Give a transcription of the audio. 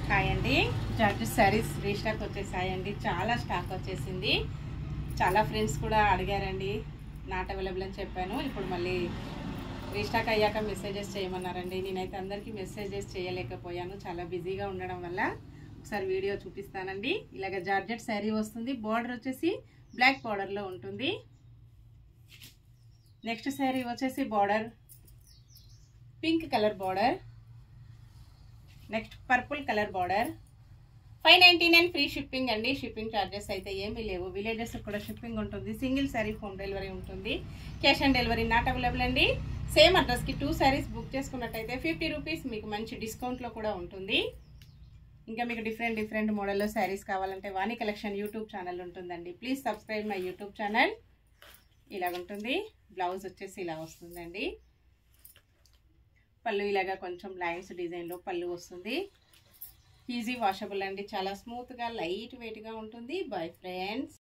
hi అండి georgette saris restock వచ్చేసాయండి చాలా stock వచ్చేసింది చాలా ఫ్రెండ్స్ కూడా అడిగారండి నాట్ అవైలబుల్ అని చెప్పాను ఇప్పుడు మళ్ళీ రీస్టాక్ అయ్యాక మెసేజెస్ చేయమన్నారండి నేనైతే అందరికీ మెసేజెస్ చేయలేకపోయాను చాలా బిజీగా ఉండడం వల్ల ఒకసారి వీడియో చూపిస్తానండి ఇలాగ జార్జెట్ శారీ వస్తుంది బార్డర్ వచ్చేసి బ్లాక్ బార్డర్లో ఉంటుంది నెక్స్ట్ శారీ వచ్చేసి border pink colour border next purple colour border five ninety nine free shipping అండి షిప్పింగ్ ఛార్జెస్ అయితే ఏమీ లేవు విలేజెస్ కూడా షిప్పింగ్ ఉంటుంది సింగిల్ శారీ హోమ్ డెలివరీ ఉంటుంది cash on delivery not available అండి సేమ్ అడ్రస్కి టూ శారీస్ బుక్ చేసుకున్నట్టయితే ఫిఫ్టీ రూపీస్ మీకు మంచి డిస్కౌంట్లో కూడా ఉంటుంది ఇంకా మీకు డిఫరెంట్ డిఫరెంట్ మోడల్లో శారీస్ కావాలంటే వాణి కలెక్షన్ యూట్యూబ్ ఛానల్ ఉంటుందండి please subscribe my YouTube channel ఇలా ఉంటుంది బ్లౌజ్ వచ్చేసి ఇలా వస్తుందండి పళ్ళు ఇలాగా కొంచెం లైన్స్ డిజైన్లో పళ్ళు వస్తుంది ఈజీ వాషబుల్ అండి చాలా స్మూత్గా లైట్ వెయిట్గా ఉంటుంది బై ఫ్రెండ్స్